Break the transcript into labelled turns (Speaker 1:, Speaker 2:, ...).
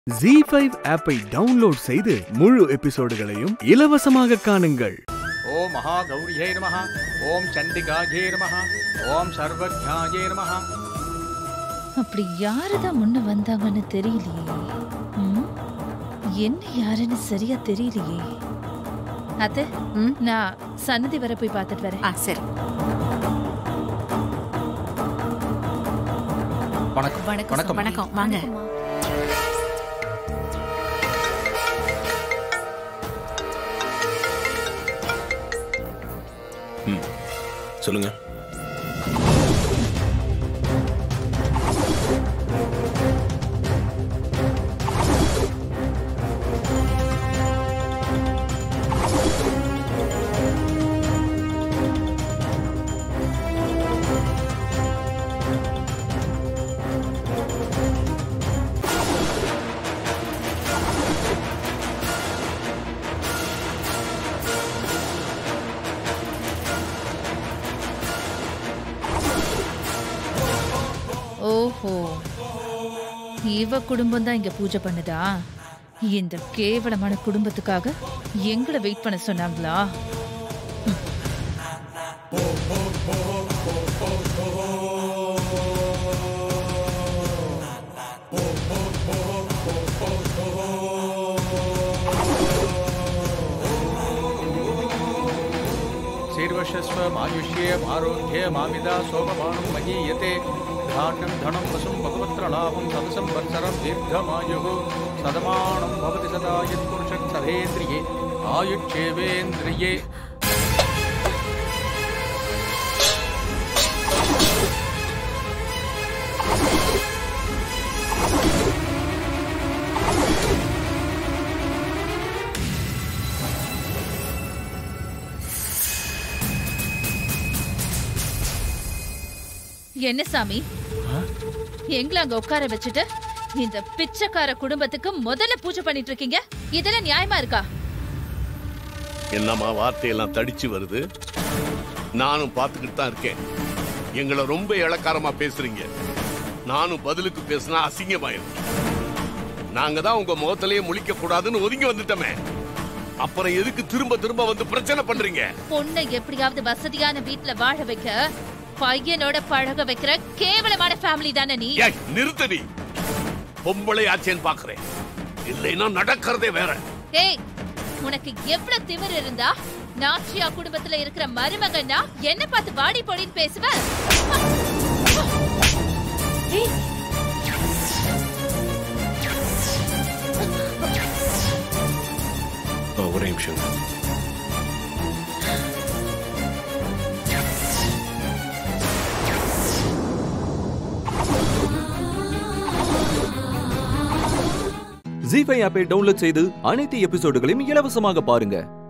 Speaker 1: G five ஆப்பை download செய்து முழு எபிசோடுகளையும் இலவசமாக காணுங்கள்
Speaker 2: ஓம் மகாகௌரியை நமः ஓம் சண்டிகாஜே நமः ஓம் சர்வஜாஜே நமः
Speaker 3: அப்படி யாருதான் முன்ன வந்தாங்கன்னு தெரியலையே ம்? என்ன யாருன்னு சரியா தெரியலையே அத்தை
Speaker 4: ம்?
Speaker 3: நான் சன்னதி வர போய் பார்த்துட்டு வரேன்
Speaker 4: ஆ சரி
Speaker 2: வணக்கம் வணக்கம்
Speaker 4: வணக்கம் வாங்க
Speaker 5: சொல்லுங்க
Speaker 3: ஓஹோ இவ குடும்பம் தான் இங்க பூஜை பண்ணுதா இந்த கேவலமான குடும்பத்துக்காக எங்களை வெயிட் பண்ண சொன்னாங்களா
Speaker 2: சீர்வஷஸ்வ மாயுஷ்யே ஆரோக்கிய மாமிதா சோமபானம் மகீயதே தானியம் தனம் வசும் பகவத்ர லாபம் சதசம் வத்சரம் தீர்க்கமாயு சதமானம் பவதி சதா யத்புருஷக் சதேந்திரியே ஆயுட்சேவேந்திரியே
Speaker 3: என்ன சாமி எங்களை அங்க உட்கார வச்சுட்டு இந்த பிச்சைக்கார குடும்பத்துக்கு முதல்ல பூஜை பண்ணிட்டு இருக்கீங்க இதெல்லாம் நியாயமா இருக்கா
Speaker 5: என்னம்மா வார்த்தையெல்லாம் தடிச்சு வருது நானும் பார்த்துக்கிட்டு தான் இருக்கேன் எங்களை ரொம்ப இளக்காரமா பேசுறீங்க நானும் பதிலுக்கு பேசினா அசிங்கமாயிரும் நாங்க தான் உங்க முகத்திலேயே முழிக்க கூடாதுன்னு ஒதுங்கி வந்துட்டோமே அப்புறம் எதுக்கு திரும்ப திரும்ப வந்து பிரச்சனை பண்றீங்க
Speaker 3: பொண்ணை எப்படியாவது வசதியான வீட்ல வாழ வைக்க பையனோட பழக வைக்கிற கேவலமான ஃபேமிலி தானே நீ
Speaker 5: ஏய் நிறுத்தடி பொம்பளை ஆச்சேன்னு பாக்குறேன் இல்லைன்னா நடக்கிறதே வேற
Speaker 3: ஏய் உனக்கு எவ்வளவு திமிர் இருந்தா நாச்சியா குடும்பத்துல இருக்கிற மருமகன்னா என்ன பார்த்து வாடி பொடின்னு பேசுவ ஏய்,
Speaker 5: ஒரே நிமிஷம்
Speaker 6: ஜி ஃபைவ் ஆப்பை டவுன்லோட் செய்து அனைத்து எபிசோடுகளையும் இலவசமாக பாருங்க